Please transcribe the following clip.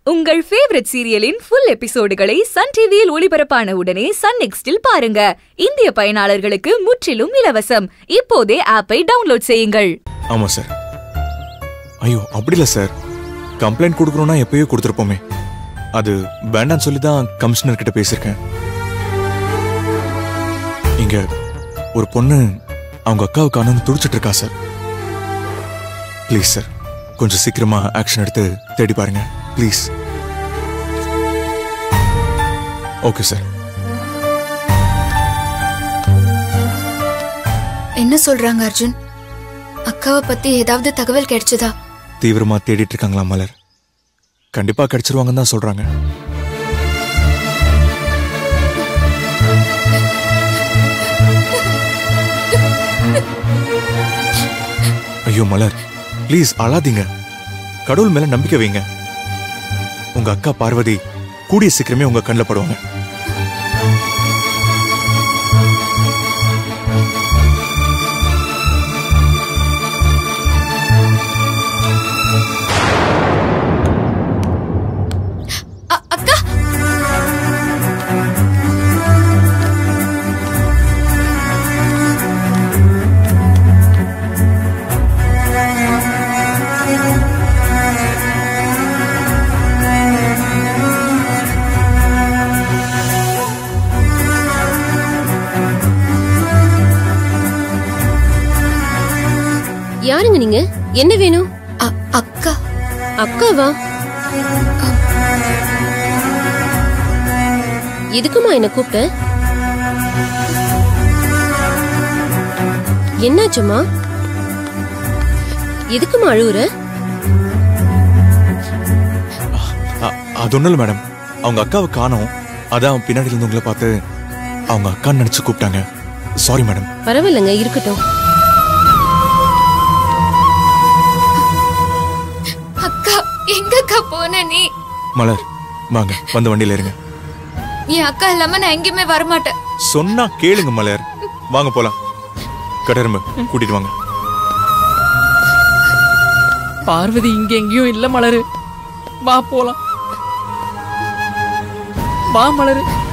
உங்கள் ஃபேவரட் சீரியலின் ஃபுல் எபிசோடுகளை சன் டிவியில் ஒளிபரப்பான உடனே சன் நெக்ஸ்டில் பாருங்க இந்திய பயனாளர்களுக்கு முற்றிலும் இலவசம் இப்போதே ஆப்பை டவுன்லோட் செய்யுங்கள் ஆமா சார் ஐயோ அப்படி இல்ல சார் கம்ப்ளைண்ட் கொடுக்கணும்னா எப்பயோ கொடுத்துருப்போமே அது வேண்டாம்னு சொல்லி தான் கமிஷனர் கிட்ட பேசியிருக்கேன் இங்க ஒரு பொண்ணு அவங்க அக்காவுக்கு ஆனந்த் துடிச்சிட்டு இருக்கா சார் ப்ளீஸ் சார் கொஞ்சம் சீக்கிரமா ஆக்ஷன் எடுத்து தேடி பாருங்க ப்ளீஸ் ஓகே சார் என்ன சொல்றாங்க அர்ஜுன் அக்காவை பத்தி ஏதாவது தகவல் கிடைச்சதா தீவிரமா தேடிட்டு இருக்காங்களா மலர் கண்டிப்பா கிடைச்சிருவாங்கன்னு தான் சொல்றாங்க ஐயோ மலர் ப்ளீஸ் அழாதீங்க கடவுள் மேல நம்பிக்கை வைங்க உங்க அக்கா பார்வதி கூடிய சீக்கிரமே உங்க கண்ணில் படுவாங்க அ- அக்கா யாருங்க நீங்க என்ன வேணும் அ- அக்கா அக்காவா எதுக்குமா என்ன கூப்பிட்ட என்னாச்சும்மா எதுக்குமா அழுவுற அ- அது ஒண்ணும் இல்ல மேடம் அவங்க அக்காவை காணோம் அதான் பின்னாடி இருந்து உங்களை பார்த்து அவங்க அக்கான்னு நினைச்சு கூப்பிட்டாங்க சாரி மேடம் பரவாயில்லைங்க இருக்கட்டும் அக்கா எங்க அக்கா போன நீ மலர் வாங்க வந்து வண்டியில இருங்க என் அக்கா இல்லாம நான் எங்கேயுமே வரமாட்டேன் சொன்னா கேளுங்க மலர் வாங்க போலாம் கடரும்பு கூட்டிட்டு வாங்க பார்வதி இங்க எங்கேயும் இல்ல மலரு வா போலாம் வா மலரு